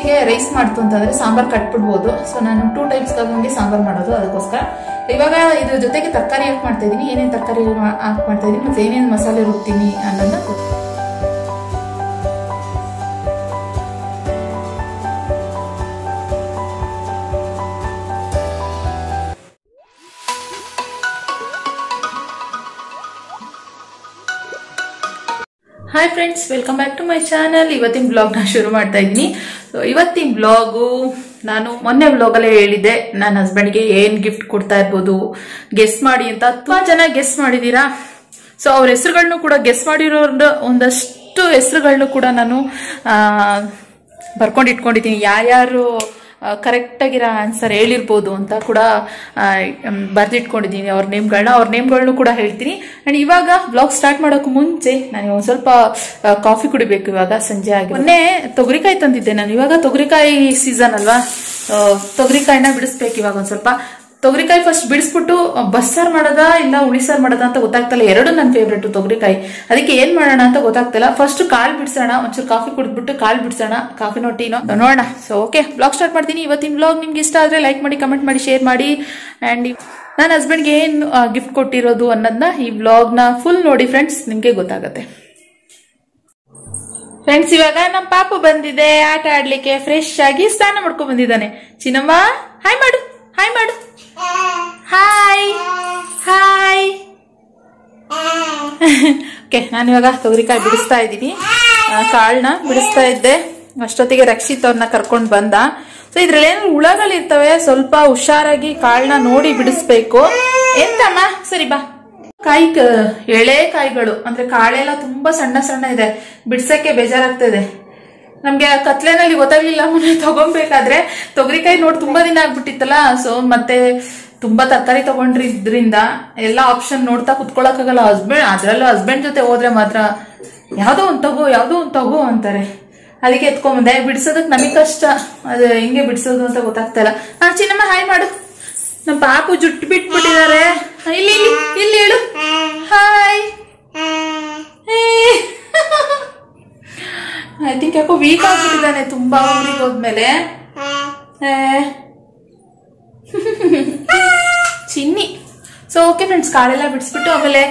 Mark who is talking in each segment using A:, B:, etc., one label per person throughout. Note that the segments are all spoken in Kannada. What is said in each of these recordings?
A: ಟೈಮ್ಸ್ಗೆ ರೈಸ್ ಮಾಡ್ತು ಅಂತಂದ್ರೆ ಸಾಂಬಾರ್ ಕಟ್ಬಿಡ್ಬೋದು ಸೊ ನಾನು ಟೂ ಟೈಮ್ಸ್ಗೆ ಆಗೋಂಗೆ ಸಾಂಬಾರ್ ಮಾಡೋದು ಅದಕ್ಕೋಸ್ಕರ ಇವಾಗ ಇದ್ರ ಜೊತೆಗೆ ತರಕಾರಿ ಹಾಕಿ ಮಾಡ್ತಾ ಇದ್ದೀನಿ ಏನೇನು ತರಕಾರಿ ಹಾಕಿ ಮಾಡ್ತಾ ಇದ್ದೀನಿ ಮತ್ತೆ ಏನೇನು ಮಸಾಲೆ ರುಬ್ತೀನಿ ಅನ್ನೋದನ್ನ ಗೊತ್ತು hi friends welcome back to my channel ಇವತ್ತಿನ ಬ್ಲಾಗ್ನ ಶುರು ಮಾಡ್ತಾ ಇದ್ದೀನಿ ಸೊ ಇವತ್ತಿನ ಬ್ಲಾಗು ನಾನು ಮೊನ್ನೆ ಬ್ಲಾಗಲ್ಲೇ ಹೇಳಿದ್ದೆ ನನ್ನ ಹಸ್ಬೆಂಡ್ಗೆ ಏನು ಗಿಫ್ಟ್ ಕೊಡ್ತಾ ಇರ್ಬೋದು ಗೆಸ್ ಮಾಡಿ ಅಂತ ತುಂಬಾ ಜನ ಗೆಸ್ ಮಾಡಿದ್ದೀರಾ ಸೊ ಅವ್ರ ಹೆಸರುಗಳನ್ನು ಕೂಡ ಗೆಸ್ ಮಾಡಿರೋ ಒಂದಷ್ಟು ಹೆಸರುಗಳನ್ನು ಕೂಡ ನಾನು ಬರ್ಕೊಂಡು ಇಟ್ಕೊಂಡಿದ್ದೀನಿ ಯಾರ್ಯಾರು ಕರೆಕ್ಟಾಗಿರೋ ಆನ್ಸರ್ ಹೇಳಿರ್ಬೋದು ಅಂತ ಕೂಡ ಬರೆದಿಟ್ಕೊಂಡಿದ್ದೀನಿ ಅವ್ರ ನೇಮ್ಗಳನ್ನ ಅವ್ರ ನೇಮ್ಗಳನ್ನು ಕೂಡ ಹೇಳ್ತೀನಿ ಆ್ಯಂಡ್ ಇವಾಗ ಬ್ಲಾಗ್ ಸ್ಟಾರ್ಟ್ ಮಾಡೋಕೆ ಮುಂಚೆ ನಾನು ಒಂದು ಸ್ವಲ್ಪ ಕಾಫಿ ಕುಡಿಬೇಕು ಇವಾಗ ಸಂಜೆ ಆಗಿ ಮೊನ್ನೆ ತೊಗರಿಕಾಯಿ ತಂದಿದ್ದೆ ನಾನು ಇವಾಗ ತೊಗರಿಕಾಯಿ ಸೀಸನ್ ಅಲ್ವಾ ತೊಗರಿಕಾಯಿನ ಬಿಡಿಸ್ಬೇಕು ಇವಾಗ ಒಂದು ಸ್ವಲ್ಪ ತೊಗರಿಕಾಯಿ ಫಸ್ಟ್ ಬಿಡಿಸ್ಬಿಟ್ಟು ಬಸ್ಸಾರು ಮಾಡೋದಾ ಇಲ್ಲ ಉಳಿಸಾರು ಮಾಡೋದಾ ಅಂತ ಗೊತ್ತಾಗ್ತಲ್ಲ ಎರಡು ನನ್ನ ಫೇವ್ರೇಟ್ ತೊಗರಿಕಾಯಿ ಅದಕ್ಕೆ ಏನ್ ಮಾಡೋಣ ಅಂತ ಗೊತ್ತಾಗ್ತಿಲ್ಲ ಫಸ್ಟ್ ಕಾಳು ಬಿಡಿಸೋಣ ಒಂಚೂರು ಕಾಫಿ ಕುಡಿದ್ಬಿಟ್ಟು ಕಾಳು ಬಿಡಿಸೋಣ ಕಾಫಿ ಟೀನೋ ನೋಡೋಣ ಸೊ ಓಕೆ ಬ್ಲಾಗ್ ಸ್ಟಾರ್ಟ್ ಮಾಡ್ತೀನಿ ಇವತ್ತಿನ ಬ್ಲಾಗ್ ನಿಮ್ಗೆ ಇಷ್ಟ ಆದ್ರೆ ಲೈಕ್ ಮಾಡಿ ಕಮೆಂಟ್ ಮಾಡಿ ಶೇರ್ ಮಾಡಿ ಅಂಡ್ ನನ್ನ ಹಸ್ಬೆಂಡ್ಗೆ ಏನು ಗಿಫ್ಟ್ ಕೊಟ್ಟಿರೋದು ಅನ್ನೋದನ್ನ ಈ ಬ್ಲಾಗ್ನ ಫುಲ್ ನೋಡಿ ಫ್ರೆಂಡ್ಸ್ ನಿಮಗೆ ಗೊತ್ತಾಗತ್ತೆ ಫ್ರೆಂಡ್ಸ್ ಇವಾಗ ನಮ್ಮ ಪಾಪು ಬಂದಿದೆ ಆಟ ಆಡ್ಲಿಕ್ಕೆ ಫ್ರೆಶ್ ಆಗಿ ಸ್ನಾನ ಮಾಡ್ಕೊಂಡ್ ಬಂದಿದ್ದಾನೆ ಚಿನ್ನಮ್ಮ ಹಾಯ್ ಮಾಡು ಹಾಯ್ ಮಾಡು ಹಾಯ್ ಹಾಯ್ ಓಕೆ ನಾನು ಇವಾಗ ತೊಗರಿಕಾಯಿ ಬಿಡಿಸ್ತಾ ಇದ್ದೀನಿ ಕಾಳನ್ನ ಬಿಡಿಸ್ತಾ ಇದ್ದೆ ಅಷ್ಟೊತ್ತಿಗೆ ರಕ್ಷಿತ್ ಅವ್ರನ್ನ ಕರ್ಕೊಂಡು ಬಂದ ಸೊ ಇದ್ರಲ್ಲಿ ಏನು ಹುಳಗಳಿರ್ತವೆ ಸ್ವಲ್ಪ ಹುಷಾರಾಗಿ ಕಾಳನ್ನ ನೋಡಿ ಬಿಡಿಸ್ಬೇಕು ಎಂತಮ್ಮ ಸರಿ ಬಾ ಕಾಯಿ ಎಳೆ ಕಾಯಿಗಳು ಅಂದ್ರೆ ಕಾಳೆಲ್ಲ ತುಂಬಾ ಸಣ್ಣ ಸಣ್ಣ ಇದೆ ಬಿಡ್ಸಕ್ಕೆ ಬೇಜಾರಾಗ್ತದೆ ನಮ್ಗೆ ಕತ್ಲೆನಲ್ಲಿ ಗೊತ್ತಾಗ್ಲಿಲ್ಲ ಮೊನ್ನೆ ತಗೊಬೇಕಾದ್ರೆ ತೊಗರಿಕಾಯಿ ನೋಡಿ ತುಂಬಾ ದಿನ ಆಗ್ಬಿಟ್ಟಿತ್ತಲ್ಲ ಸೊ ಮತ್ತೆ ತುಂಬಾ ತರಕಾರಿ ತಗೊಂಡ್ರಿದ್ರಿಂದ ಎಲ್ಲ ಆಪ್ಷನ್ ನೋಡ್ತಾ ಕುತ್ಕೊಳಕ್ಕಾಗಲ್ಲ ಹಸ್ಬೆಂಡ್ ಅದ್ರಲ್ಲೂ ಹಸ್ಬೆಂಡ್ ಜೊತೆ ಹೋದ್ರೆ ಮಾತ್ರ ಯಾವ್ದೋ ಒಂದ್ ತಗೋ ಯಾವ್ದೋ ಒಂದ್ ತಗೋ ಅಂತಾರೆ ಅದಕ್ಕೆ ಎತ್ಕೊಂಬಂದೆ ಬಿಡ್ಸೋದಕ್ ನಮಗ್ ಕಷ್ಟ ಅದು ಹೆಂಗೆ ಬಿಡ್ಸೋದು ಅಂತ ಗೊತ್ತಾಗ್ತಾ ಇಲ್ಲ ಹಾ ಚಿನ್ನಮ್ಮ ಹಾಯ್ ಮಾಡು ನಮ್ಮ ಪಾಪು ಜುಟ್ಟು ಬಿಟ್ಬಿಟ್ಟಿದ್ದಾರೆ ಇಲ್ಲಿ ಇಲ್ಲಿ ಇಲ್ಲಿ ಹೇಳು ಹಾಯ್ ಐ ಥಿಂಕ್ ಯಾಕೋ ವೀಕ್ ಆಗ್ಬಿಟ್ಟಿದ್ದಾನೆ ತುಂಬಾ ಊರಿಗೆ ಹೋದ್ಮೇಲೆ ಚಿನ್ನಿ ಸೊ ಓಕೆ ಫ್ರೆಂಡ್ಸ್ ಕಾಳೆಲ್ಲ ಬಿಡಿಸ್ಬಿಟ್ಟು ಆಮೇಲೆ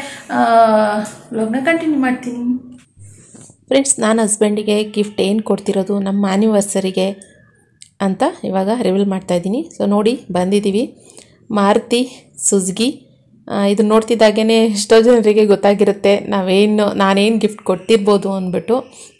A: ಬ್ಲಾಗ್ನ ಕಂಟಿನ್ಯೂ ಮಾಡ್ತೀನಿ
B: ಫ್ರೆಂಡ್ಸ್ ನಾನು ಹಸ್ಬೆಂಡಿಗೆ ಗಿಫ್ಟ್ ಏನು ಕೊಡ್ತಿರೋದು ನಮ್ಮ ಆ್ಯನಿವರ್ಸರಿಗೆ ಅಂತ ಇವಾಗ ರಿವೀಲ್ ಮಾಡ್ತಾಯಿದ್ದೀನಿ ಸೊ ನೋಡಿ ಬಂದಿದ್ದೀವಿ ಮಾರುತಿ ಸುಜ್ಗಿ ಇದು ನೋಡ್ತಿದ್ದಾಗೇ ಎಷ್ಟೋ ಜನರಿಗೆ ಗೊತ್ತಾಗಿರುತ್ತೆ ನಾವೇನು ನಾನೇನು ಗಿಫ್ಟ್ ಕೊಟ್ಟಿರ್ಬೋದು ಅಂದ್ಬಿಟ್ಟು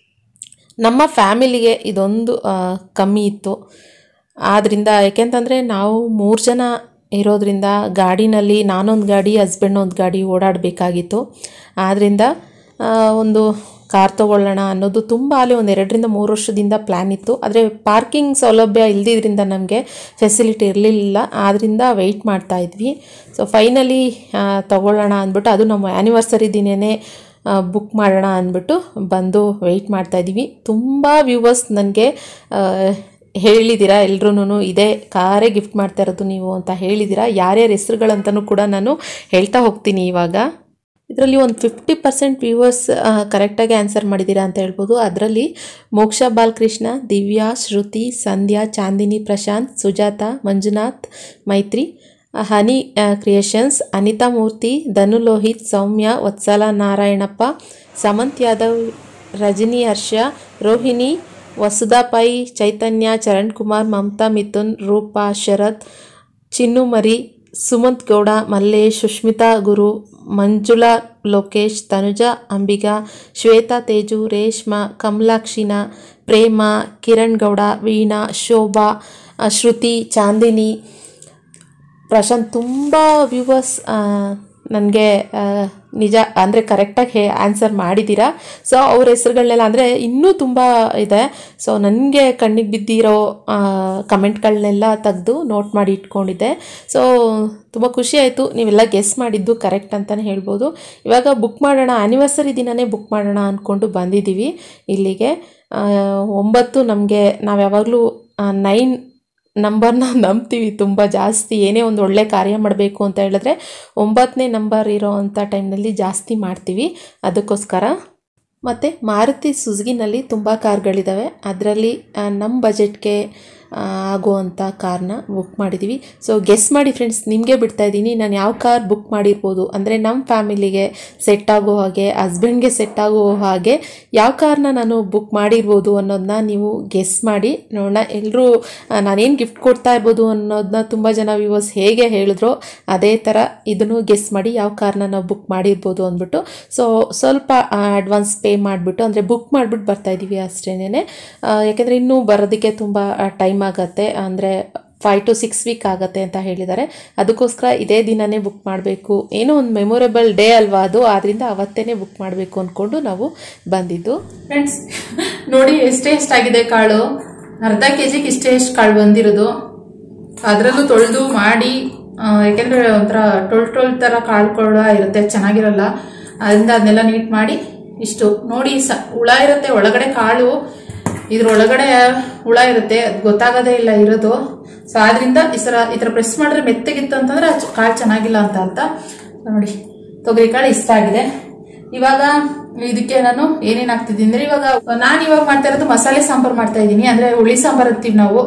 B: ನಮ್ಮ ಫ್ಯಾಮಿಲಿಗೆ ಇದೊಂದು ಕಮ್ಮಿ ಇತ್ತು ಆದ್ದರಿಂದ ಯಾಕೆಂತಂದರೆ ನಾವು ಮೂರು ಜನ ಇರೋದ್ರಿಂದ ಗಾಡಿನಲ್ಲಿ ನಾನೊಂದು ಗಾಡಿ ಹಸ್ಬೆಂಡ್ ಒಂದು ಗಾಡಿ ಓಡಾಡಬೇಕಾಗಿತ್ತು ಆದ್ದರಿಂದ ಒಂದು ಕಾರ್ ತೊಗೊಳ್ಳೋಣ ಅನ್ನೋದು ತುಂಬ ಅಲ್ಲಿ ಒಂದು ಎರಡರಿಂದ ಮೂರು ವರ್ಷದಿಂದ ಪ್ಲ್ಯಾನ್ ಇತ್ತು ಆದರೆ ಪಾರ್ಕಿಂಗ್ ಸೌಲಭ್ಯ ಇಲ್ದಿದ್ರಿಂದ ನಮಗೆ ಫೆಸಿಲಿಟಿ ಇರಲಿಲ್ಲ ಆದ್ದರಿಂದ ವೆಯ್ಟ್ ಮಾಡ್ತಾ ಇದ್ವಿ ಸೊ ಫೈನಲಿ ತೊಗೊಳ್ಳೋಣ ಅಂದ್ಬಿಟ್ಟು ಅದು ನಮ್ಮ ಆ್ಯನಿವರ್ಸರಿ ದಿನವೇ ಬುಕ್ ಮಾಡೋಣ ಅಂದ್ಬಿಟ್ಟು ಬಂದು ವೆಯ್ಟ್ ಮಾಡ್ತಾಯಿದ್ದೀವಿ ತುಂಬ ವ್ಯೂವರ್ಸ್ ನನಗೆ ಹೇಳಿದ್ದೀರಾ ಎಲ್ರೂ ಇದೇ ಕಾರೇ ಗಿಫ್ಟ್ ಮಾಡ್ತಾ ಇರೋದು ನೀವು ಅಂತ ಹೇಳಿದ್ದೀರಾ ಯಾರ್ಯಾರ ಹೆಸ್ರುಗಳಂತನೂ ಕೂಡ ನಾನು ಹೇಳ್ತಾ ಹೋಗ್ತೀನಿ ಇವಾಗ ಇದರಲ್ಲಿ ಒಂದು ಫಿಫ್ಟಿ ಪರ್ಸೆಂಟ್ ವ್ಯೂವರ್ಸ್ ಕರೆಕ್ಟಾಗಿ ಆನ್ಸರ್ ಮಾಡಿದ್ದೀರಾ ಅಂತ ಹೇಳ್ಬೋದು ಅದರಲ್ಲಿ ಮೋಕ್ಷ ಬಾಲಕೃಷ್ಣ ದಿವ್ಯಾ ಶ್ರುತಿ ಸಂಧ್ಯಾ ಚಾಂದಿನಿ ಪ್ರಶಾಂತ್ ಸುಜಾತ ಮಂಜುನಾಥ್ ಮೈತ್ರಿ ಹನಿ ಕ್ರಿಯೇಷನ್ಸ್ ಅನಿತಾ ಮೂರ್ತಿ ಧನು ಲೋಹಿತ್ ಸೌಮ್ಯ ವತ್ಸಲ ನಾರಾಯಣಪ್ಪ ಸಮಂತ್ ಯಾದವ್ ರಜನಿ ಹರ್ಷ ರೋಹಿಣಿ ವಸುಧಾ ಪೈ ಚೈತನ್ಯ ಚರಣ್ ಕುಮಾರ್ ಮಮತಾ ಮಿಥುನ್ ರೂಪಾ ಶರತ್ ಚಿನ್ನು ಮರಿ ಸುಮಂತ್ ಗೌಡ ಮಲ್ಲೇಶ್ ಸುಷ್ಮಿತಾ ಗುರು ಮಂಜುಳಾ ಲೋಕೇಶ್ ತನುಜಾ ಅಂಬಿಗಾ ಶ್ವೇತಾ ತೇಜು ರೇಷ್ಮಾ ಕಮಲಾಕ್ಷಿನ ಪ್ರೇಮ ಕಿರಣ್ ಗೌಡ ವೀಣಾ ಶೋಭಾ ಶ್ರುತಿ ಚಾಂದಿನಿ ಪ್ರಶಾಂತ್ ತುಂಬ ವ್ಯೂವರ್ಸ್ ನನಗೆ ನಿಜ ಅಂದರೆ ಕರೆಕ್ಟಾಗಿ ಹೇ ಆನ್ಸರ್ ಮಾಡಿದ್ದೀರಾ ಸೊ ಅವ್ರ ಹೆಸರುಗಳನ್ನೆಲ್ಲ ಅಂದರೆ ಇನ್ನೂ ತುಂಬ ಇದೆ ಸೊ ನನಗೆ ಕಣ್ಣಿಗೆ ಬಿದ್ದಿರೋ ಕಮೆಂಟ್ಗಳನ್ನೆಲ್ಲ ತೆಗೆದು ನೋಟ್ ಮಾಡಿ ಇಟ್ಕೊಂಡಿದ್ದೆ ಸೊ ತುಂಬ ಖುಷಿ ಆಯಿತು ನೀವೆಲ್ಲ ಗೆಸ್ ಮಾಡಿದ್ದು ಕರೆಕ್ಟ್ ಅಂತಲೇ ಹೇಳ್ಬೋದು ಇವಾಗ ಬುಕ್ ಮಾಡೋಣ ಆ್ಯನಿವರ್ಸರಿ ದಿನವೇ ಬುಕ್ ಮಾಡೋಣ ಅಂದ್ಕೊಂಡು ಬಂದಿದ್ದೀವಿ ಇಲ್ಲಿಗೆ ಒಂಬತ್ತು ನಮಗೆ ನಾವು ಯಾವಾಗಲೂ ನೈನ್ ನಂಬರ್ನ ನಂಬ್ತೀವಿ ತುಂಬ ಜಾಸ್ತಿ ಏನೇ ಒಂದು ಒಳ್ಳೆ ಕಾರ್ಯ ಮಾಡಬೇಕು ಅಂತ ಹೇಳಿದ್ರೆ ಒಂಬತ್ತನೇ ನಂಬರ್ ಇರೋ ಅಂಥ ಟೈಮ್ನಲ್ಲಿ ಜಾಸ್ತಿ ಮಾಡ್ತೀವಿ ಅದಕ್ಕೋಸ್ಕರ ಮತ್ತು ಮಾರುತಿ ಸುಜುಗಿನಲ್ಲಿ ತುಂಬ ಕಾರ್ಗಳಿದ್ದಾವೆ ಅದರಲ್ಲಿ ನಮ್ಮ ಬಜೆಟ್ಗೆ ಆಗುವಂಥ ಕಾರ್ನ ಬುಕ್ ಮಾಡಿದ್ದೀವಿ ಸೊ ಗೆಸ್ ಮಾಡಿ ಫ್ರೆಂಡ್ಸ್ ನಿಮಗೆ ಬಿಡ್ತಾ ಇದ್ದೀನಿ ನಾನು ಯಾವ ಕಾರ್ ಬುಕ್ ಮಾಡಿರ್ಬೋದು ಅಂದರೆ ನಮ್ಮ ಫ್ಯಾಮಿಲಿಗೆ ಸೆಟ್ ಆಗೋ ಹಾಗೆ ಹಸ್ಬೆಂಡ್ಗೆ ಸೆಟ್ ಆಗೋ ಹಾಗೆ ಯಾವ ಕಾರ್ನ ನಾನು ಬುಕ್ ಮಾಡಿರ್ಬೋದು ಅನ್ನೋದನ್ನ ನೀವು ಗೆಸ್ ಮಾಡಿ ನೋಡೋಣ ಎಲ್ಲರೂ ನಾನೇನು ಗಿಫ್ಟ್ ಕೊಡ್ತಾ ಇರ್ಬೋದು ಅನ್ನೋದನ್ನ ತುಂಬ ಜನ ವ್ಯೂವರ್ಸ್ ಹೇಗೆ ಹೇಳಿದ್ರು ಅದೇ ಥರ ಇದನ್ನು ಗೆಸ್ ಮಾಡಿ ಯಾವ ಕಾರ್ನ ನಾವು ಬುಕ್ ಮಾಡಿರ್ಬೋದು ಅಂದ್ಬಿಟ್ಟು ಸೊ ಸ್ವಲ್ಪ ಅಡ್ವಾನ್ಸ್ ಪೇ ಮಾಡಿಬಿಟ್ಟು ಅಂದರೆ ಬುಕ್ ಮಾಡಿಬಿಟ್ಟು ಬರ್ತಾ ಇದ್ದೀವಿ ಅಷ್ಟೇನೆ ಯಾಕೆಂದರೆ ಇನ್ನೂ ಬರೋದಕ್ಕೆ ತುಂಬ ಟೈಮ್ ಆಗುತ್ತೆ ಅಂದರೆ ಫೈವ್ ಟು ಸಿಕ್ಸ್ ವೀಕ್ ಆಗುತ್ತೆ ಅಂತ ಹೇಳಿದ್ದಾರೆ ಅದಕ್ಕೋಸ್ಕರ ಇದೇ ದಿನನೇ ಬುಕ್ ಮಾಡಬೇಕು ಏನೋ ಒಂದು ಮೆಮೊರೇಬಲ್ ಡೇ ಅಲ್ವಾ ಅದು ಆದ್ದರಿಂದ ಅವತ್ತೇ ಬುಕ್ ಮಾಡಬೇಕು ಅಂದ್ಕೊಂಡು ನಾವು ಬಂದಿದ್ದು
A: ಫ್ರೆಂಡ್ಸ್ ನೋಡಿ ಎಷ್ಟೇ ಎಷ್ಟಾಗಿದೆ ಕಾಳು ಅರ್ಧ ಕೆಜಿಗೆ ಇಷ್ಟೇ ಎಷ್ಟು ಕಾಳು ಬಂದಿರೋದು ಅದರಲ್ಲೂ ತೊಳೆದು ಮಾಡಿ ಆ, ಯಾಕೆಂದ್ರೆ ಒಂಥರ ಟೊಳ್ ಟೊಳ್ ತರ ಕಾಳು ಕೂಡ ಇರುತ್ತೆ ಚೆನ್ನಾಗಿರಲ್ಲ ಅದರಿಂದ ಅದನ್ನೆಲ್ಲ ನೀಟ್ ಮಾಡಿ ಇಷ್ಟು ನೋಡಿ ಸ ಹುಳ ಇರುತ್ತೆ ಒಳಗಡೆ ಕಾಳು ಇದ್ರೊಳಗಡೆ ಹುಳ ಇರುತ್ತೆ ಅದು ಗೊತ್ತಾಗೋದೇ ಇಲ್ಲ ಇರೋದು ಸೊ ಆದ್ರಿಂದ ಈ ಸರ ಈ ಥರ ಪ್ರೆಸ್ ಮಾಡಿದ್ರೆ ಮೆತ್ತಗಿತ್ತು ಅಂತಂದ್ರೆ ಅದು ಕಾಳು ಚೆನ್ನಾಗಿಲ್ಲ ಅಂತ ಅರ್ಥ ನೋಡಿ ತೊಗರಿ ಕಾಳು ಇಷ್ಟ ಆಗಿದೆ ಇವಾಗ ಇದಕ್ಕೆ ನಾನು ಏನೇನ್ ಹಾಕ್ತಿದ್ದೀನಿ ಅಂದ್ರೆ ಇವಾಗ ನಾನು ಇವಾಗ ಮಾಡ್ತಾ ಇರೋದು ಮಸಾಲೆ ಸಾಂಬಾರ್ ಮಾಡ್ತಾ ಇದ್ದೀನಿ ಅಂದ್ರೆ ಹುಳಿ ಸಾಂಬಾರ್ ಅಂತೀವಿ ನಾವು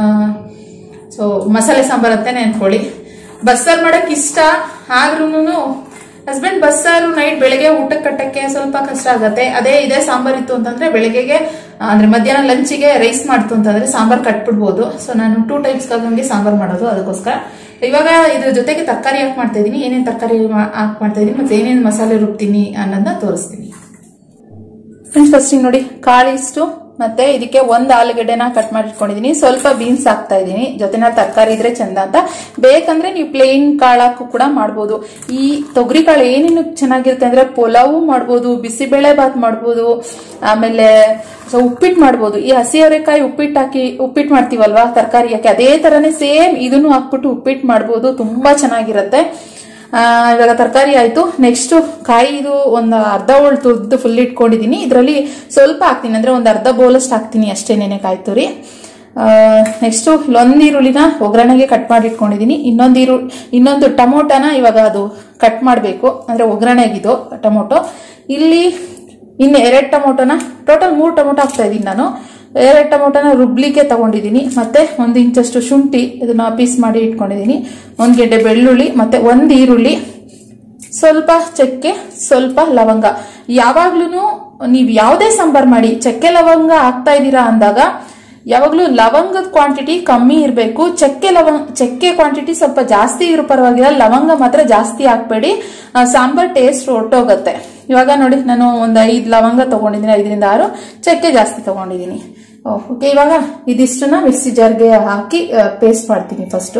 A: ಸೊ ಮಸಾಲೆ ಸಾಂಬಾರ್ ಅಂತಾನೆ ಅನ್ಕೊಳ್ಳಿ ಬಸ್ಸಾರು ಮಾಡಕ್ ಇಷ್ಟ ಆದ್ರೂನು ಹಸ್ಬೆಂಡ್ ಬಸ್ಸಾರು ನೈಟ್ ಬೆಳಗ್ಗೆ ಊಟಕ್ಕೆ ಕಟ್ಟಕ್ಕೆ ಸ್ವಲ್ಪ ಕಷ್ಟ ಆಗತ್ತೆ ಅದೇ ಇದೇ ಸಾಂಬಾರ್ ಇತ್ತು ಅಂತಂದ್ರೆ ಬೆಳಗ್ಗೆಗೆ ಅಂದ್ರೆ ಮಧ್ಯಾಹ್ನ ಲಂಚಿಗೆ ರೈಸ್ ಮಾಡ್ತು ಅಂತಂದ್ರೆ ಸಾಂಬಾರ್ ಕಟ್ಬಿಡ್ಬೋದು ಸೊ ನಾನು ಟೂ ಟೈಪ್ಸ್ ಆದಂಗೆ ಸಾಂಬಾರ್ ಮಾಡೋದು ಅದಕ್ಕೋಸ್ಕರ ಇವಾಗ ಇದ್ರ ಜೊತೆಗೆ ತರಕಾರಿ ಹಾಕಿ ಮಾಡ್ತಾ ಇದೀನಿ ಏನೇನ್ ತರಕಾರಿ ಹಾಕಿ ಮಾಡ್ತಾ ಇದೀನಿ ಮತ್ತೆ ಏನೇನ್ ಮಸಾಲೆ ರುಬ್ತೀನಿ ಅನ್ನೋದನ್ನ ತೋರಿಸ್ತೀನಿ ಫ್ರೆಂಡ್ಸ್ ಫಸ್ಟ್ ನೋಡಿ ಕಾಳು ಇಷ್ಟು ಮತ್ತೆ ಇದಕ್ಕೆ ಒಂದು ಆಲೂಗಡ್ಡೆನ ಕಟ್ ಮಾಡಿ ಇಟ್ಕೊಂಡಿದೀನಿ ಸ್ವಲ್ಪ ಬೀನ್ಸ್ ಹಾಕ್ತಾ ಇದೀನಿ ಜೊತೆನ ತರಕಾರಿ ಇದ್ರೆ ಚಂದ ಅಂತ ಬೇಕಂದ್ರೆ ನೀವು ಪ್ಲೇನ್ ಕಾಳಾಕು ಕೂಡ ಮಾಡ್ಬೋದು ಈ ತೊಗರಿ ಕಾಳು ಏನೇನು ಚೆನ್ನಾಗಿರುತ್ತೆ ಅಂದ್ರೆ ಪಲಾವು ಮಾಡ್ಬೋದು ಬಿಸಿಬೇಳೆ ಬಾತ್ ಮಾಡ್ಬೋದು ಆಮೇಲೆ ಸೊ ಉಪ್ಪಿಟ್ಟು ಮಾಡ್ಬೋದು ಈ ಹಸಿ ಅವರೆಕಾಯಿ ಉಪ್ಪಿಟ್ಟು ಹಾಕಿ ಉಪ್ಪಿಟ್ಟು ಮಾಡ್ತೀವಲ್ವಾ ತರಕಾರಿ ಹಾಕಿ ಅದೇ ತರನೇ ಸೇಮ್ ಇದನ್ನು ಹಾಕ್ಬಿಟ್ಟು ಉಪ್ಪಿಟ್ಟು ಮಾಡ್ಬೋದು ತುಂಬಾ ಚೆನ್ನಾಗಿರುತ್ತೆ ಆ, ಇವಾಗ ತರಕಾರಿ ಆಯ್ತು ನೆಕ್ಸ್ಟ್ ಕಾಯಿ ಇದು ಒಂದು ಅರ್ಧ ಹೋಳ್ ತುರ್ದು ಫುಲ್ ಇಟ್ಕೊಂಡಿದೀನಿ ಇದರಲ್ಲಿ ಸ್ವಲ್ಪ ಹಾಕ್ತೀನಿ ಅಂದ್ರೆ ಒಂದು ಅರ್ಧ ಬೋಲಷ್ಟು ಹಾಕ್ತೀನಿ ಅಷ್ಟೇ ನೆನೆ ಕಾಯಿ ತುರಿ ನೆಕ್ಸ್ಟ್ ಇಲ್ಲೊಂದು ಈರುಳ್ಳಿನ ಒಗ್ಗರಣೆಗೆ ಕಟ್ ಮಾಡಿ ಇಟ್ಕೊಂಡಿದೀನಿ ಇನ್ನೊಂದು ಈರು ಇನ್ನೊಂದು ಟಮೋಟನ ಇವಾಗ ಅದು ಕಟ್ ಮಾಡಬೇಕು ಅಂದ್ರೆ ಒಗ್ಗರಣೆಗಿದು ಟೊಮೊಟೊ ಇಲ್ಲಿ ಇನ್ನು ಎರಡು ಟೊಮೊಟೊನ ಟೋಟಲ್ ಮೂರು ಟೊಮೊಟೊ ಹಾಕ್ತಾ ಇದ್ದೀನಿ ನಾನು ಎರಡು ಟೊಮೊಟೊನ ರುಬ್ಲಿಕ್ಕೆ ತಗೊಂಡಿದ್ದೀನಿ ಮತ್ತೆ ಒಂದು ಇಂಚಷ್ಟು ಶುಂಠಿ ಇದನ್ನ ಪೀಸ್ ಮಾಡಿ ಇಟ್ಕೊಂಡಿದ್ದೀನಿ ಒಂದು ಗೆಡ್ಡೆ ಬೆಳ್ಳುಳ್ಳಿ ಮತ್ತೆ ಒಂದು ಈರುಳ್ಳಿ ಸ್ವಲ್ಪ ಚಕ್ಕೆ ಸ್ವಲ್ಪ ಲವಂಗ ಯಾವಾಗ್ಲೂ ನೀವು ಯಾವುದೇ ಸಾಂಬಾರ್ ಮಾಡಿ ಚಕ್ಕೆ ಲವಂಗ ಹಾಕ್ತಾ ಇದ್ದೀರಾ ಅಂದಾಗ ಯಾವಾಗ್ಲೂ ಲವಂಗದ ಕ್ವಾಂಟಿಟಿ ಕಮ್ಮಿ ಇರಬೇಕು ಚಕ್ಕೆ ಲವಂಗ ಚಕ್ಕೆ ಕ್ವಾಂಟಿಟಿ ಸ್ವಲ್ಪ ಜಾಸ್ತಿ ಇರೋ ಪರವಾಗಿಲ್ಲ ಲವಂಗ ಮಾತ್ರ ಜಾಸ್ತಿ ಹಾಕ್ಬೇಡಿ ಆ, ಸಾಂಬಾರ್ ಟೇಸ್ಟ್ ಹೊರ್ಟೋಗತ್ತೆ ಇವಾಗ ನೋಡಿ ನಾನು ಒಂದು ಐದು ಲವಂಗ ತಗೊಂಡಿದ್ದೀನಿ ಐದರಿಂದ ಆರು ಚಕ್ಕೆ ಜಾಸ್ತಿ ತಗೊಂಡಿದ್ದೀನಿ ಓಕೆ ಇವಾಗ ಇದಿಷ್ಟನ್ನ ಮಿಕ್ಸಿ ಜಾರ್ಗೆ ಹಾಕಿ ಪೇಸ್ಟ್ ಮಾಡ್ತೀನಿ ಫಸ್ಟು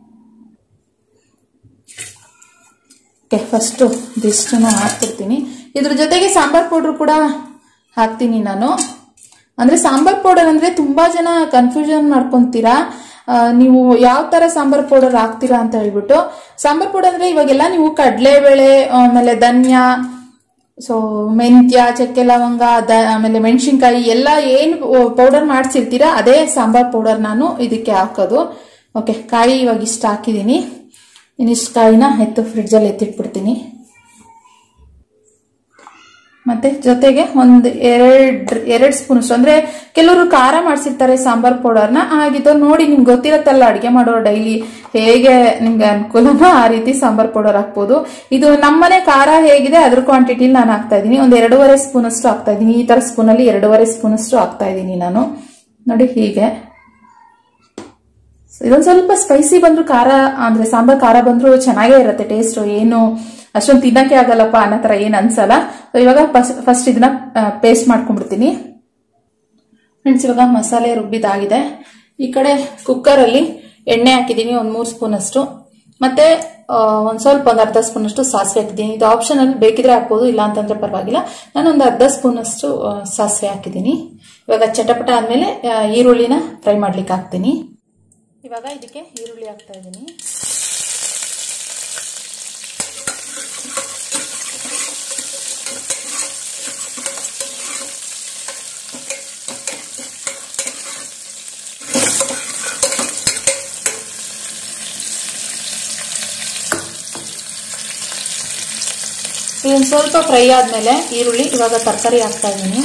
A: ಓಕೆ ಫಸ್ಟು ಇದಿಷ್ಟನ್ನು ಹಾಕ್ಬಿಡ್ತೀನಿ ಇದ್ರ ಜೊತೆಗೆ ಸಾಂಬಾರ್ ಪೌಡ್ರ್ ಕೂಡ ಹಾಕ್ತೀನಿ ನಾನು ಅಂದ್ರೆ ಸಾಂಬಾರ್ ಪೌಡರ್ ಅಂದ್ರೆ ತುಂಬಾ ಜನ ಕನ್ಫ್ಯೂಷನ್ ಮಾಡ್ಕೊಂತೀರಾ ಆ, ನೀವು ಯಾವ ತರ ಸಾಂಬಾರ್ ಪೌಡರ್ ಹಾಕ್ತೀರಾ ಅಂತ ಹೇಳ್ಬಿಟ್ಟು ಸಾಂಬಾರ್ ಪೌಡರ್ ಅಂದ್ರೆ ಇವಾಗೆಲ್ಲ ನೀವು ಕಡಲೆಬೇಳೆ ಆಮೇಲೆ ಧನ್ಯ ಸೊ ಮೆಂತ್ಯ ಚಕ್ಕೆ ಲವಂಗ ದ ಆಮೇಲೆ ಮೆಣಸಿನ್ಕಾಯಿ ಎಲ್ಲ ಏನು ಪೌಡರ್ ಮಾಡಿಸಿರ್ತೀರಾ ಅದೇ ಸಾಂಬಾರ್ ಪೌಡರ್ ನಾನು ಇದಕ್ಕೆ ಹಾಕೋದು ಓಕೆ ಕಾಯಿ ಇವಾಗ ಇಷ್ಟು ಹಾಕಿದ್ದೀನಿ ಇನ್ನಿಷ್ಟು ಕಾಯಿನ ಎತ್ತು ಫ್ರಿಡ್ಜಲ್ಲಿ ಎತ್ತಿಟ್ಬಿಡ್ತೀನಿ ಮತ್ತೆ ಜೊತೆಗೆ ಒಂದು ಎರಡ್ ಎರಡ್ ಸ್ಪೂನ್ ಅಷ್ಟು ಅಂದ್ರೆ ಕೆಲವರು ಖಾರ ಮಾಡಿಸಿರ್ತಾರೆ ಸಾಂಬಾರ್ ಪೌಡರ್ನ ಹಾಗಿದ್ದು ನೋಡಿ ನಿಮ್ಗೆ ಗೊತ್ತಿರತ್ತಲ್ಲ ಅಡಿಗೆ ಮಾಡೋರು ಡೈಲಿ ಹೇಗೆ ನಿಮ್ಗೆ ಅನುಕೂಲನೋ ಆ ರೀತಿ ಸಾಂಬಾರ್ ಪೌಡರ್ ಹಾಕ್ಬೋದು ಇದು ನಮ್ಮನೆ ಖಾರ ಹೇಗಿದೆ ಅದ್ರ ಕ್ವಾಂಟಿಟಿಲಿ ನಾನು ಹಾಕ್ತಾ ಇದ್ದೀನಿ ಒಂದು ಎರಡೂವರೆ ಸ್ಪೂನ್ ಅಷ್ಟು ಹಾಕ್ತಾ ಇದ್ದೀನಿ ಈ ತರ ಸ್ಪೂನಲ್ಲಿ ಎರಡೂವರೆ ಸ್ಪೂನ್ ಅಷ್ಟು ಹಾಕ್ತಾ ಇದ್ದೀನಿ ನಾನು ನೋಡಿ ಹೀಗೆ ಇದೊಂದು ಸ್ವಲ್ಪ ಸ್ಪೈಸಿ ಬಂದ್ರು ಖಾರ ಅಂದ್ರೆ ಸಾಂಬಾರ್ ಖಾರ ಬಂದ್ರು ಚೆನ್ನಾಗೇ ಇರುತ್ತೆ ಟೇಸ್ಟ್ ಏನು ಅಷ್ಟೊಂದು ತಿನ್ನಕ್ಕೆ ಆಗಲ್ಲಪ್ಪ ಅನ್ನೋ ತರ ಏನ್ ಅನ್ಸಲ್ಲ So, ಇವಾಗ ಫಸ್ಟ್ ಇದನ್ನ ಪೇಸ್ಟ್ ಮಾಡ್ಕೊಂಡ್ಬಿಡ್ತೀನಿ ಫ್ರೆಂಡ್ಸ್ ಇವಾಗ ಮಸಾಲೆ ರುಬ್ಬಿದಾಗಿದೆ ಈ ಕಡೆ ಕುಕ್ಕರಲ್ಲಿ ಎಣ್ಣೆ ಹಾಕಿದ್ದೀನಿ ಒಂದು ಮೂರು ಸ್ಪೂನ್ ಅಷ್ಟು ಮತ್ತೆ ಆ, ಒಂದ್ ಸ್ವಲ್ಪ ಒಂದು ಅರ್ಧ ಸ್ಪೂನ್ ಅಷ್ಟು ಸಾಸಿವೆ ಹಾಕಿದ್ದೀನಿ ಇದು ಆಪ್ಷನ್ ಅಲ್ಲಿ ಬೇಕಿದ್ರೆ ಹಾಕ್ಬೋದು ಇಲ್ಲ ಅಂತಂದ್ರೆ ಪರವಾಗಿಲ್ಲ ನಾನು ಒಂದು ಅರ್ಧ ಸ್ಪೂನ್ ಅಷ್ಟು ಆ, ಸಾಸಿವೆ ಹಾಕಿದ್ದೀನಿ ಇವಾಗ ಚಟಪಟ ಆದ್ಮೇಲೆ ಆ, ಈರುಳ್ಳಿನ ಫ್ರೈ ಮಾಡ್ಲಿಕ್ಕೆ ಹಾಕ್ತೀನಿ ಇವಾಗ ಇದಕ್ಕೆ ಈರುಳ್ಳಿ ಹಾಕ್ತಾ ಇದ್ದೀನಿ ಇದೊಂದು ಸ್ವಲ್ಪ ಫ್ರೈ ಆದಮೇಲೆ ಈರುಳ್ಳಿ ಇವಾಗ ತರಕಾರಿ ಹಾಕ್ತಾ ಇದ್ದೀನಿ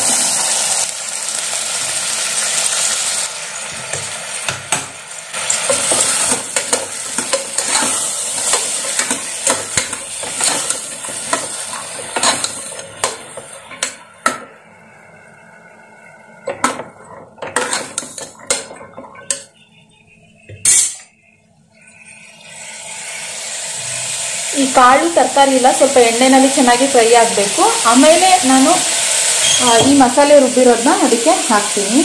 A: ಈ ಕಾಳು ತರಕಾರಿ ಎಲ್ಲ ಸ್ವಲ್ಪ ಎಣ್ಣೆನಲ್ಲಿ ಚೆನ್ನಾಗಿ ಫ್ರೈ ಆಗಬೇಕು ಆಮೇಲೆ ನಾನು ಆ, ಈ ಮಸಾಲೆ ರುಬ್ಬಿರೋದನ್ನ ಅದಕ್ಕೆ ಹಾಕ್ತೀನಿ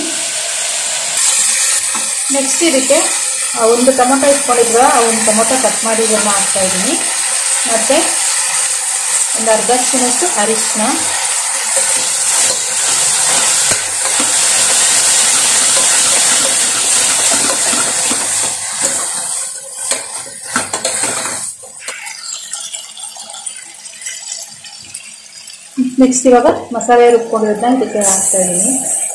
A: ನೆಕ್ಸ್ಟ್ ಇದಕ್ಕೆ ಆ, ಒಂದು ಟೊಮೊಟೊ ಇಟ್ಕೊಂಡಿದ್ರೆ ಆ ಒಂದು ಟೊಮೊಟೊ ಕಟ್ ಮಾಡಿ ಇದನ್ನ ಹಾಕ್ತಾ ಇದ್ದೀನಿ ಮತ್ತು ಒಂದು ಅರ್ಧ ಸ್ಪೂನಷ್ಟು ಅರಿಶಿನ ನೆಕ್ಸ್ಟ್ ಇವಾಗ ಮಸಾಲೆ ರುಬ್ಕೊಂಡಿರೋದನ್ನ ಇದಕ್ಕೆ ಹಾಕ್ತಾ ಇದ್ದೀನಿ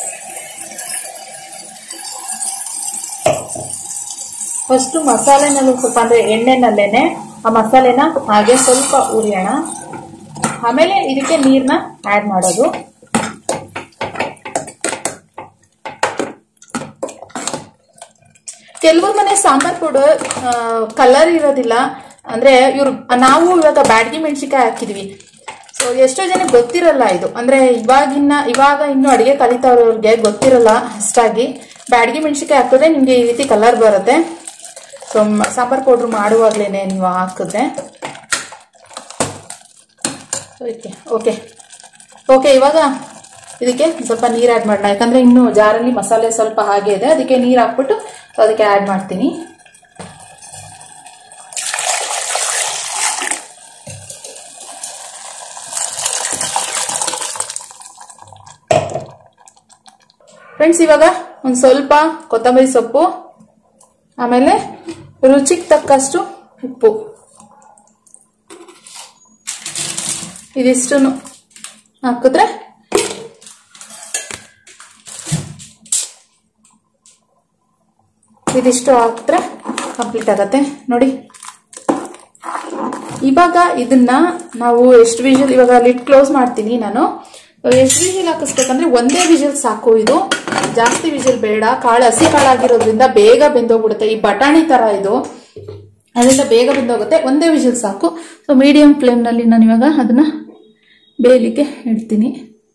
A: ಫಸ್ಟು ಮಸಾಲೆನಲ್ಲಿ ಸ್ವಲ್ಪ ಅಂದರೆ ಎಣ್ಣೆನಲ್ಲೇನೆ ಆ ಮಸಾಲೆನ ಹಾಗೆ ಸ್ವಲ್ಪ ಉರಿಯೋಣ ಆಮೇಲೆ ಇದಕ್ಕೆ ನೀರನ್ನ ಆ್ಯಡ್ ಮಾಡೋದು ಕೆಲವು ಮನೆ ಸಾಂಬಾರ್ ಪೌಡರ್ ಕಲರ್ ಇರೋದಿಲ್ಲ ಅಂದ್ರೆ ಇವ್ರು ನಾವು ಇವಾಗ ಬ್ಯಾಡಗಿ ಮೆಣಸಿನ್ಕಾಯಿ ಹಾಕಿದ್ವಿ ಸೊ ಎಷ್ಟೋ ಜನ ಗೊತ್ತಿರಲ್ಲ ಇದು ಅಂದ್ರೆ ಇವಾಗಿನ ಇವಾಗ ಇನ್ನು ಅಡಿಗೆ ಕಲಿತವ್ರವ್ರಿಗೆ ಗೊತ್ತಿರಲ್ಲ ಅಷ್ಟಾಗಿ ಬ್ಯಾಡಗಿ ಮೆಣಸಿನ್ಕಾಯಿ ಹಾಕಿದ್ರೆ ನಿಮ್ಗೆ ಈ ರೀತಿ ಕಲರ್ ಬರುತ್ತೆ ಸೊ ಸಾಂಬಾರ್ ಪೌಡ್ರ್ ಮಾಡುವಾಗ್ಲೇನೆ ನೀವು ಹಾಕಿದ್ರೆ ಓಕೆ ಓಕೆ ಓಕೆ ಇವಾಗ ಇದಕ್ಕೆ ಸ್ವಲ್ಪ ನೀರು ಆ್ಯಡ್ ಮಾಡೋಣ ಯಾಕಂದ್ರೆ ಇನ್ನು ಜಾರಲ್ಲಿ ಮಸಾಲೆ ಸ್ವಲ್ಪ ಹಾಗೆ ಇದೆ ಅದಕ್ಕೆ ನೀರು ಹಾಕ್ಬಿಟ್ಟು ಸೊ ಅದಕ್ಕೆ ಆ್ಯಡ್ ಮಾಡ್ತೀನಿ ಫ್ರೆಂಡ್ಸ್ ಇವಾಗ ಒಂದು ಸ್ವಲ್ಪ ಕೊತ್ತಂಬರಿ ಸೊಪ್ಪು ಆಮೇಲೆ ರುಚಿಗೆ ತಕ್ಕಷ್ಟು ಉಪ್ಪು ಇದಿಷ್ಟು ಹಾಕಿದ್ರೆ ಇದಿಷ್ಟು ಹಾಕಿದ್ರೆ ಕಂಪ್ಲೀಟ್ ಆಗತ್ತೆ ನೋಡಿ ಇವಾಗ ಇದನ್ನ ನಾವು ಎಷ್ಟು ವಿಷಲ್ ಇವಾಗ ಲಿಡ್ ಕ್ಲೋಸ್ ಮಾಡ್ತೀನಿ ನಾನು ಎಷ್ಟು ವಿಷಲ್ ಹಾಕಿಸ್ಬೇಕಂದ್ರೆ ಒಂದೇ ವಿಷಲ್ ಸಾಕು ಇದು ಜಾಸ್ತಿ ವಿಷಲ್ ಬೇಡ ಕಾಳು ಹಸಿ ಕಾಳಾಗಿರೋದ್ರಿಂದ ಬೇಗ ಬೆಂದೋಗ್ಬಿಡುತ್ತೆ ಈ ಬಟಾಣಿ ತರ ಇದು ಅದರಿಂದ ಬೇಗ ಬೆಂದೋಗುತ್ತೆ ಒಂದೇ ವಿಷಲ್ ಸಾಕು ಸೊ ಮೀಡಿಯಂ ಫ್ಲೇಮ್ನಲ್ಲಿ ನಾನು ಇವಾಗ ಅದನ್ನ ಬೇಯಲಿಕ್ಕೆ ಇಡ್ತೀನಿ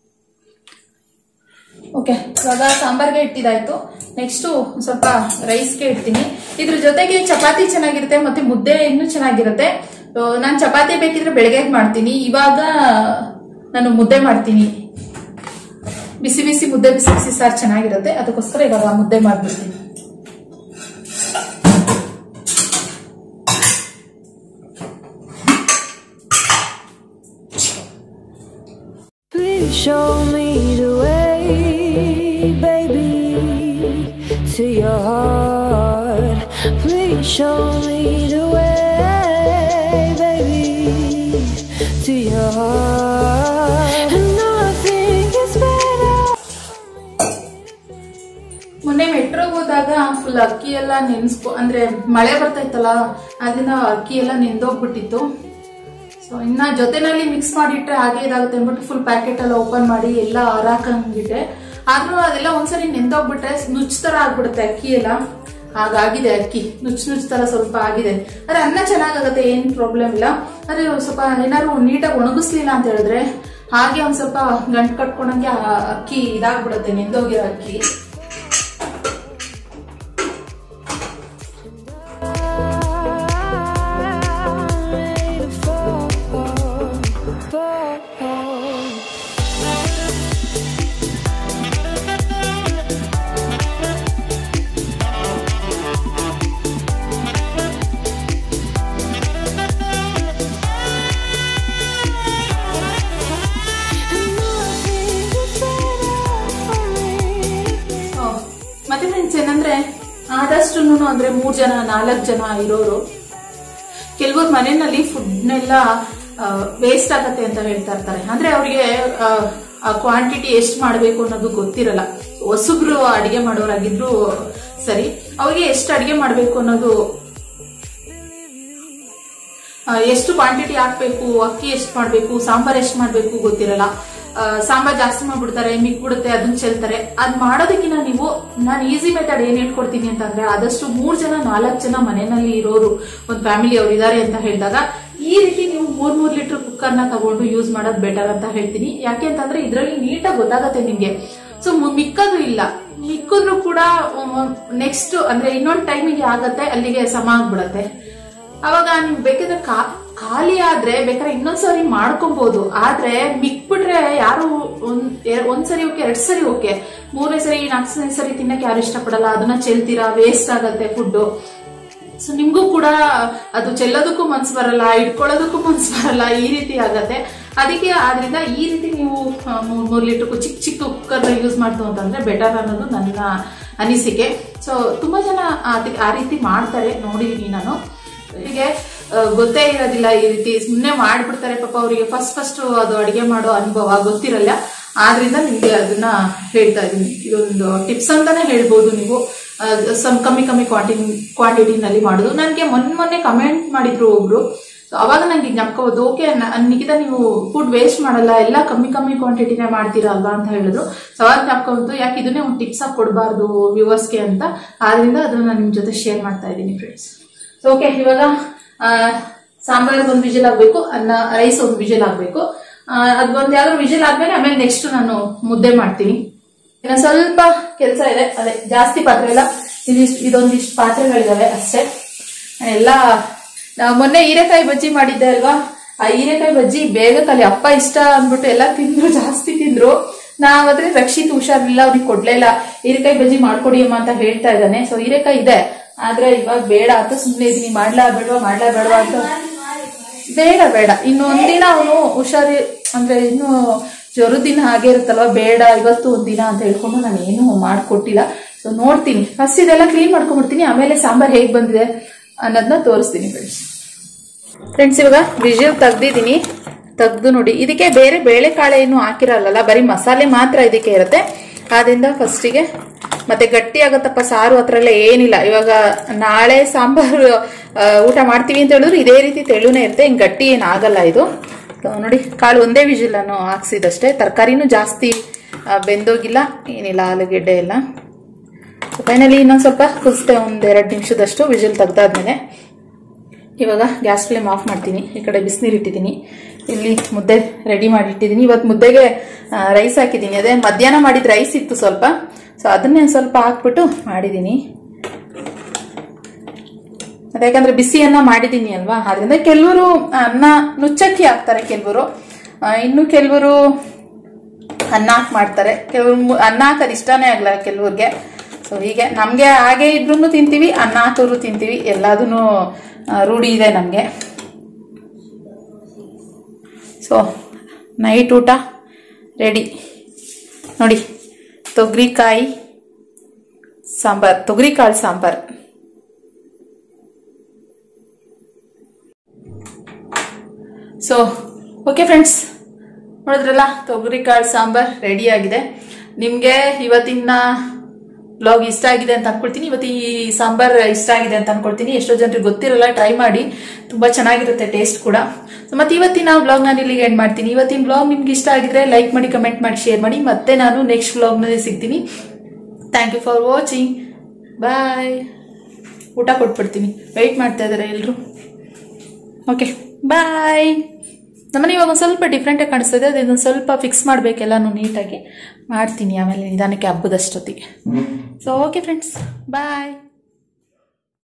A: ಓಕೆ ಇವಾಗ ಸಾಂಬಾರ್ಗೆ ಇಟ್ಟಿದಾಯ್ತು ನೆಕ್ಸ್ಟು ಸ್ವಲ್ಪ ರೈಸ್ಗೆ ಇಡ್ತೀನಿ ಇದ್ರ ಜೊತೆಗೆ ಚಪಾತಿ ಚೆನ್ನಾಗಿರುತ್ತೆ ಮತ್ತೆ ಮುದ್ದೆ ಇನ್ನೂ ಚೆನ್ನಾಗಿರುತ್ತೆ ನಾನು ಚಪಾತಿ ಬೇಕಿದ್ರೆ ಬೆಳಗ್ಗೆ ಮಾಡ್ತೀನಿ ಇವಾಗ ನಾನು ಮುದ್ದೆ ಮಾಡ್ತೀನಿ ಬಿಸಿ ಬಿಸಿ ಮುದ್ದೆ ಬಿಸಿ ಬಿಸಿ ಸಾರು ಚೆನ್ನಾಗಿರುತ್ತೆ ಅದಕ್ಕೋಸ್ಕರ ಇವಾಗ ಮುದ್ದೆ ಮಾಡ್ಬಿಡ್ತೀನಿ
C: Please show me the way, baby, to your heart. Please show me the way, baby, to your heart. And nothing is better.
A: ಮೊನ್ನೆ ಮೆಟ್ರೋಗೆ ಹೋದಾಗ ಫುಲ್ ಅಕ್ಕಿ ಎಲ್ಲ ನೆನ್ಸ್ಕೊ ಅಂದ್ರೆ ಮಳೆ ಬರ್ತಾ ಇತ್ತಲ್ಲ ಅದರಿಂದ ಅಕ್ಕಿ ಎಲ್ಲ ನೆಂದೋಗ್ಬಿಟ್ಟಿತ್ತು ಸೊ ಇನ್ನ ಜೊತೆನಲ್ಲಿ ಮಿಕ್ಸ್ ಮಾಡಿಟ್ರೆ ಹಾಗೆ ಇದಾಗುತ್ತೆ ಅಂದ್ಬಿಟ್ಟು ಫುಲ್ ಪ್ಯಾಕೆಟ್ ಎಲ್ಲ ಓಪನ್ ಮಾಡಿ ಎಲ್ಲ ಹರಾಕಂಗಿಟ್ಟೆ ಆದ್ರೂ ಅದೆಲ್ಲ ಒಂದ್ಸರಿ ನೆಂದೋಗ್ಬಿಟ್ರೆ ನುಚ್ಚ್ ತರ ಆಗ್ಬಿಡುತ್ತೆ ಅಕ್ಕಿ ಎಲ್ಲ ಹಾಗಾಗಿದೆ ಅಕ್ಕಿ ನುಚ್ಚ್ ನುಚ್ಚ್ ತರ ಸ್ವಲ್ಪ ಆಗಿದೆ ಆದ್ರೆ ಅನ್ನ ಚೆನ್ನಾಗಾಗತ್ತೆ ಏನ್ ಪ್ರಾಬ್ಲಮ್ ಇಲ್ಲ ಆದ್ರೆ ಸ್ವಲ್ಪ ಏನಾದ್ರು ನೀಟಾಗಿ ಒಣಗಿಸ್ಲಿಲ್ಲ ಅಂತ ಹೇಳಿದ್ರೆ ಹಾಗೆ ಒಂದ್ ಸ್ವಲ್ಪ ಗಂಟು ಕಟ್ಕೊಂಡಂಗೆ ಆ ಅಕ್ಕಿ ಇದಾಗ್ಬಿಡುತ್ತೆ ನೆಂದೋಗಿರೋ ಅಕ್ಕಿ
C: I'm ready to fall, fall. And nothing is better for me.
A: So, ಮತ್ತೆ ಫ್ರೆಂಡ್ಸ್ ಏನಂದ್ರೆ ಆದಷ್ಟು ಅಂದ್ರೆ ಮೂರ್ ಜನ ನಾಲ್ಕು ಜನ ಇರೋರು ಕೆಲವ್ರ ಮನೆಯಲ್ಲಿ ಫುಡ್ನೆಲ್ಲ ವೇಸ್ಟ್ ಆಗತ್ತೆ ಅಂತ ಹೇಳ್ತಾ ಇರ್ತಾರೆ ಅಂದ್ರೆ ಅವ್ರಿಗೆ ಆ, ಆ ಕ್ವಾಂಟಿಟಿ ಎಷ್ಟು ಮಾಡಬೇಕು ಅನ್ನೋದು ಗೊತ್ತಿರಲ್ಲ ಹೊಸಬ್ರು ಅಡಿಗೆ ಮಾಡೋರಾಗಿದ್ರು ಸರಿ ಅವ್ರಿಗೆ ಎಷ್ಟು ಅಡಿಗೆ ಮಾಡಬೇಕು ಅನ್ನೋದು ಆ, ಎಷ್ಟು ಕ್ವಾಂಟಿಟಿ ಹಾಕ್ಬೇಕು ಅಕ್ಕಿ ಎಷ್ಟು ಮಾಡಬೇಕು ಸಾಂಬಾರ್ ಎಷ್ಟು ಮಾಡಬೇಕು ಗೊತ್ತಿರಲ್ಲ ಆ, ಸಾಂಬಾರ್ ಜಾಸ್ತಿ ಮಾಡ್ಬಿಡ್ತಾರೆ ಮಿಕ್ಬಿಡುತ್ತೆ ಅದನ್ನ ಚೆಲ್ತಾರೆ ಅದ್ ಮಾಡೋದಕ್ಕಿಂತ ನೀವು ನಾನು ಈಸಿ ಮೆಥಡ್ ಏನ್ ಹೇಳ್ಕೊಡ್ತೀನಿ ಅಂತಂದ್ರೆ ಆದಷ್ಟು ಮೂರ್ ಜನ ನಾಲ್ಕು ಜನ ಮನೆಯಲ್ಲಿ ಇರೋರು ಒಂದು ಫ್ಯಾಮಿಲಿ ಅವ್ರು ಇದಾರೆ ಅಂತ ಹೇಳಿದಾಗ ಈ ರೀತಿ ನೀವು ಮೂರ್ ಮೂರ್ ಲೀಟರ್ ಕುಕ್ಕರ್ ನ ತಗೊಂಡು ಯೂಸ್ ಮಾಡೋದು ಬೆಟರ್ ಅಂತ ಹೇಳ್ತೀನಿ ಯಾಕೆ ಅಂತಂದ್ರೆ ಇದ್ರಲ್ಲಿ ನೀಟಾಗಿ ಗೊತ್ತಾಗತ್ತೆ ನಿಮ್ಗೆ ಸೊ ಮಿಕ್ಕದು ಇಲ್ಲ ಮಿಕ್ಕಿದ್ರು ಕೂಡ ನೆಕ್ಸ್ಟ್ ಅಂದ್ರೆ ಇನ್ನೊಂದು ಟೈಮಿಗೆ ಆಗತ್ತೆ ಅಲ್ಲಿಗೆ ಸಮ ಆಗ್ಬಿಡತ್ತೆ ಅವಾಗ ನೀವು ಬೇಕಿದ್ರೆ ಕಾ- ಖಾಲಿ ಆದ್ರೆ ಬೇಕಾದ್ರೆ ಇನ್ನೊಂದ್ಸರಿ ಮಾಡ್ಕೊಬಹುದು ಆದ್ರೆ ಮಿಕ್ಬಿಟ್ರೆ ಯಾರು ಒಂದ್ ಎ- ಒಂದ್ಸರಿ ಓಕೆ ಎರಡ್ ಸರಿ ಓಕೆ ಮೂರನೇ ಸರಿ ನಾಲ್ಕನೇ ಸರಿ ತಿನ್ನಕ್ಕೆ ಯಾರು ಇಷ್ಟಪಡಲ್ಲ ಅದನ್ನ ಚೆಲ್ತೀರಾ ವೇಸ್ಟ್ ಆಗತ್ತೆ ಫುಡ್ ಸೊ ನಿಮ್ಗೂ ಕೂಡ ಅದು ಚೆಲ್ಲೋದಕ್ಕೂ ಮನ್ಸು ಬರಲ್ಲ ಇಟ್ಕೊಳ್ಳೋದಕ್ಕೂ ಮನ್ಸು ಬರಲ್ಲ ಈ ರೀತಿ ಆಗತ್ತೆ ಅದಕ್ಕೆ ಆದ್ರಿಂದ ಈ ರೀತಿ ನೀವು ಆ, ಮೂರ್ ಮೂರ್ ಲೀಟರ್ ಚಿಕ್ಕ ಚಿಕ್ಕ ಕುಕ್ಕರ್ ಯೂಸ್ ಮಾಡ್ತು ಅಂತಂದ್ರೆ ಬೆಟರ್ ಅನ್ನೋದು ನನ್ನ ಅನಿಸಿಕೆ ಸೊ ತುಂಬಾ ಜನ ಅದ್- ಆ ರೀತಿ ಮಾಡ್ತಾರೆ ನೋಡಿದೀನಿ ನಾನು ಹೀಗೆ ಆ, ಗೊತ್ತೇ ಇರೋದಿಲ್ಲ ಈ ರೀತಿ ಸುಮ್ಮನೆ ಮಾಡ್ಬಿಡ್ತಾರೆ ಪಾಪ ಅವರಿಗೆ ಫಸ್ಟ್ ಫಸ್ಟ್ ಅದು ಅಡಿಗೆ ಮಾಡೋ ಅನುಭವ ಗೊತ್ತಿರಲ್ಲ ಆದ್ರಿಂದ ನಿಮ್ಗೆ ಅದನ್ನ ಹೇಳ್ತಾ ಇದೀನಿ ಇದೊಂದು ಟಿಪ್ಸ್ ಅಂತಾನೆ ಹೇಳ್ಬೋದು ನೀವು ಆ, ಸಮ್ ಕಮ್ಮಿ ಕಮ್ಮಿ ಕ್ವಾಂಟಿಟಿ ಕ್ವಾಂಟಿಟಿನಲ್ಲಿ ಮಾಡೋದು ನನಗೆ ಮೊನ್ನೆ ಮೊನ್ನೆ ಕಮೆಂಟ್ ಮಾಡಿದ್ರು ಒಬ್ರು So ಅವಾಗ ನಂಗೆ ಜ್ಞಾಪಕಬಹುದು ಓಕೆ ನಿಗಿದ ನೀವು ಫುಡ್ ವೇಸ್ಟ್ ಮಾಡಲ್ಲ ಎಲ್ಲ ಕಮ್ಮಿ ಕಮ್ಮಿ ಕ್ವಾಂಟಿಟಿನೇ ಮಾಡ್ತೀರಾ ಅಲ್ವಾ ಅಂತ ಹೇಳಿದ್ರು ಸೊ ಅವಾಗ ಜ್ಞಾಪಕ ಬಂತು ಯಾಕೆ ಇದನ್ನೇ ಒಂದು ಟಿಪ್ಸ್ ಆಗಿ ಕೊಡಬಾರ್ದು ವ್ಯೂವರ್ಸ್ಗೆ ಅಂತ ಆದ್ರಿಂದ ಅದನ್ನ ನಾನು ನಿಮ್ ಜೊತೆ ಶೇರ್ ಮಾಡ್ತಾ ಇದ್ದೀನಿ ಫ್ರೆಂಡ್ಸ್ ಸೊ ಓಕೆ ಇವಾಗ ಆ, ಸಾಂಬಾರ್ ಒಂದು ವಿಜಿಲ್ ಆಗ್ಬೇಕು ಅನ್ನ ರೈಸ್ ಒಂದು ವಿಜಿಲ್ ಆಗ್ಬೇಕು ಅದು ಒಂದು ಯಾವ್ದಾದ್ರು ವಿಜಿಲ್ ಆದ್ಮೇಲೆ ಆಮೇಲೆ ನೆಕ್ಸ್ಟ್ ನಾನು ಮುದ್ದೆ ಮಾಡ್ತೀನಿ ಇನ್ನ ಸ್ವಲ್ಪ ಕೆಲಸ ಇದೆ ಅದೇ ಜಾಸ್ತಿ ಪಾತ್ರೆ ಇಲ್ಲ ಇದಿಷ್ಟು ಇದೊಂದಿಷ್ಟು ಪಾತ್ರೆಗಳಿದಾವೆ ಅಷ್ಟೇ ಎಲ್ಲ ನಾವು ಮೊನ್ನೆ ಹೀರೆಕಾಯಿ ಬಜ್ಜಿ ಮಾಡಿದ್ದೆ ಅಲ್ವಾ ಆ ಹೀರೆಕಾಯಿ ಬಜ್ಜಿ ಬೇಗ ಕಲಿ ಅಪ್ಪ ಇಷ್ಟ ಅಂದ್ಬಿಟ್ಟು ಎಲ್ಲ ತಿಂದ್ರು ಜಾಸ್ತಿ ತಿಂದ್ರು ನಾವಾದ್ರೆ ರಕ್ಷಿತ್ ಹುಷಾರಿಲ್ಲ ಅವ್ನಿಗೆ ಕೊಡ್ಲೇ ಇಲ್ಲ ಹೀರೆಕಾಯಿ ಬಜ್ಜಿ ಮಾಡ್ಕೊಡಿ ಅಮ್ಮ ಅಂತ ಹೇಳ್ತಾ ಇದ್ದಾನೆ ಸೊ ಹೀರೆಕಾಯಿ ಇದೆ ಆದ್ರೆ ಇವಾಗ ಬೇಡ ಅಂತ ಸುಮ್ನೆ ಇದೀನಿ ಮಾಡ್ಲಾ ಬೇಡವಾ ಮಾಡ್ಲಾ ಬೇಡವಾ ಅಂತ ಬೇಡ ಬೇಡ ಇನ್ನು ಒಂದಿನ ಅವನು ಹುಷಾರಿ ಅಂದ್ರೆ ಇನ್ನು ಜ್ವರದ ದಿನ ಹಾಗೆ ಇರುತ್ತಲ್ವಾ ಬೇಡ ಇವತ್ತು ಒಂದಿನ ಅಂತ ಹೇಳ್ಕೊಂಡು ನಾನು ಏನು ಮಾಡ್ಕೊಟ್ಟಿಲ್ಲ ಸೊ ನೋಡ್ತೀನಿ ಫಸ್ಟ್ ಇದೆಲ್ಲ ಕ್ಲೀನ್ ಮಾಡ್ಕೊಂಡ್ಬಿಡ್ತೀನಿ ಆಮೇಲೆ ಸಾಂಬಾರ್ ಹೇಗ್ ಬಂದಿದೆ ಅನ್ನೋದನ್ನ ತೋರಿಸ್ತೀನಿ ಫ್ರೆಂಡ್ಸ್ ಫ್ರೆಂಡ್ಸ್ ಇವಾಗ ವಿಜಿಲ್ ತೆಗ್ದಿದ್ದೀನಿ ತೆಗ್ದು ನೋಡಿ ಇದಕ್ಕೆ ಬೇರೆ ಬೇಳೆಕಾಳು ಏನು ಹಾಕಿರಲ್ಲ ಬರೀ ಮಸಾಲೆ ಮಾತ್ರ ಇದಕ್ಕೆ ಇರುತ್ತೆ ಆದ್ರಿಂದ ಫಸ್ಟಿಗೆ ಮತ್ತೆ ಗಟ್ಟಿ ಆಗತ್ತಪ್ಪ ಸಾರು ಹತ್ರ ಎಲ್ಲ ಏನಿಲ್ಲ ಇವಾಗ ನಾಳೆ ಸಾಂಬಾರು ಆ, ಊಟ ಮಾಡ್ತೀವಿ ಅಂತ ಹೇಳಿದ್ರು ಇದೇ ರೀತಿ ತೆಳುನೇ ಇರುತ್ತೆ ಹಿಂಗ್ ಗಟ್ಟಿ ಏನು ಆಗಲ್ಲ ಇದು So, ನೋಡಿ ಕಾಳು ಒಂದೇ ವಿಜಿಲ್ ನಾನು ಹಾಕ್ಸಿದಷ್ಟೇ ತರಕಾರಿನೂ ಜಾಸ್ತಿ ಆ, ಬೆಂದೋಗಿಲ್ಲ ಏನಿಲ್ಲ ಆಲೂಗೆಡ್ಡೆ ಎಲ್ಲ ಫೈನಲಿ ಇನ್ನೊಂದು ಸ್ವಲ್ಪ ಕುದಿಸ್ತೆ ಒಂದ್ ಎರಡು ನಿಮಿಷದಷ್ಟು ವಿಜಿಲ್ ತೆಗ್ದಾದ್ಮೇಲೆ ಇವಾಗ ಗ್ಯಾಸ್ ಫ್ಲೇಮ್ ಆಫ್ ಮಾಡ್ತೀನಿ ಈ ಕಡೆ ಬಿಸಿನೀರು ಇಟ್ಟಿದ್ದೀನಿ ಇಲ್ಲಿ ಮುದ್ದೆ ರೆಡಿ ಮಾಡಿ ಇಟ್ಟಿದ್ದೀನಿ ಇವತ್ತು ಮುದ್ದೆಗೆ ರೈಸ್ ಹಾಕಿದ್ದೀನಿ ಅದೇ ಮಧ್ಯಾಹ್ನ ಮಾಡಿದ ರೈಸ್ ಇತ್ತು ಸ್ವಲ್ಪ ಸೊ ಅದನ್ನೇ ಒಂದ್ ಸ್ವಲ್ಪ ಹಾಕ್ಬಿಟ್ಟು ಮಾಡಿದ್ದೀನಿ ಅದೇ ಯಾಕಂದ್ರೆ ಬಿಸಿ ಅನ್ನ ಮಾಡಿದ್ದೀನಿ ಅಲ್ವಾ ಅದರಿಂದ ಕೆಲವರು ಅನ್ನ ನುಚ್ಚಕ್ಕಿ ಹಾಕ್ತಾರೆ ಕೆಲವರು ಇನ್ನು ಕೆಲವರು ಅನ್ನ ಹಾಕಿ ಮಾಡ್ತಾರೆ ಕೆಲವರು ಮು- ಅನ್ನ ಹಾಕೋದು ಇಷ್ಟನೇ ಆಗಲ್ಲ ಕೆಲವ್ರಿಗೆ ಸೊ ಹೀಗೆ ನಮಗೆ ಹಾಗೆ ಇದ್ರೂ ತಿಂತೀವಿ ಅನ್ನ ಹಾಕೋರು ತಿಂತೀವಿ ಎಲ್ಲದೂ ರೂಢಿ ಇದೆ ನಮಗೆ ಸೊ ನೈಟ್ ಊಟ ರೆಡಿ ನೋಡಿ ತೊಗರಿಕಾಯಿ ಸಾಂಬಾರ್ ತೊಗರಿಕಾಳು ಸಾಂಬಾರ್ ಸೊ ಓಕೆ ಫ್ರೆಂಡ್ಸ್ ನೋಡಿದ್ರಲ್ಲ ತೊಗರಿಕಾಳು ಸಾಂಬಾರ್ ರೆಡಿ ಆಗಿದೆ ನಿಮಗೆ ಇವತ್ತಿನ ಬ್ಲಾಗ್ ಇಷ್ಟ ಆಗಿದೆ ಅಂತ ಅನ್ಕೊಳ್ತೀನಿ ಇವತ್ತು ಈ ಸಾಂಬಾರ್ ಇಷ್ಟ ಆಗಿದೆ ಅಂತ ಅನ್ಕೊಳ್ತೀನಿ ಎಷ್ಟೋ ಜನರಿಗೆ ಗೊತ್ತಿರಲ್ಲ ಟ್ರೈ ಮಾಡಿ ತುಂಬಾ ಚೆನ್ನಾಗಿರುತ್ತೆ ಟೇಸ್ಟ್ ಕೂಡ ಸೊ ಮತ್ತೆ ಇವತ್ತಿನ ಬ್ಲಾಗ್ ನಾನು ಇಲ್ಲಿಗೆ ಎಂಡ್ ಮಾಡ್ತೀನಿ ಇವತ್ತಿನ ಬ್ಲಾಗ್ ನಿಮ್ಗೆ ಇಷ್ಟ ಆಗಿದ್ರೆ ಲೈಕ್ ಮಾಡಿ ಕಮೆಂಟ್ ಮಾಡಿ ಶೇರ್ ಮಾಡಿ ಮತ್ತೆ ನಾನು ನೆಕ್ಸ್ಟ್ ಬ್ಲಾಗ್ನಲ್ಲಿ ಸಿಗ್ತೀನಿ thank you for watching bye ಊಟ ಕೊಟ್ಬಿಡ್ತೀನಿ ವೆಯ್ಟ್ ಮಾಡ್ತಾ ಇದ್ದಾರೆ ಎಲ್ಲರೂ ಓಕೆ ಬಾಯ್ ನಮ್ಮನೆ ಇವಾಗ ಒಂದು ಸ್ವಲ್ಪ ಡಿಫ್ರೆಂಟಾಗಿ ಕಾಣಿಸ್ತದೆ ಅದನ್ನು ಸ್ವಲ್ಪ ಫಿಕ್ಸ್ ಮಾಡಬೇಕೆಲ್ಲನೂ ನೀಟಾಗಿ ಮಾಡ್ತೀನಿ ಆಮೇಲೆ ನಿಧಾನಕ್ಕೆ ಹಬ್ಬದಷ್ಟೊತ್ತಿಗೆ ಸೊ ಓಕೆ ಫ್ರೆಂಡ್ಸ್ ಬಾಯ್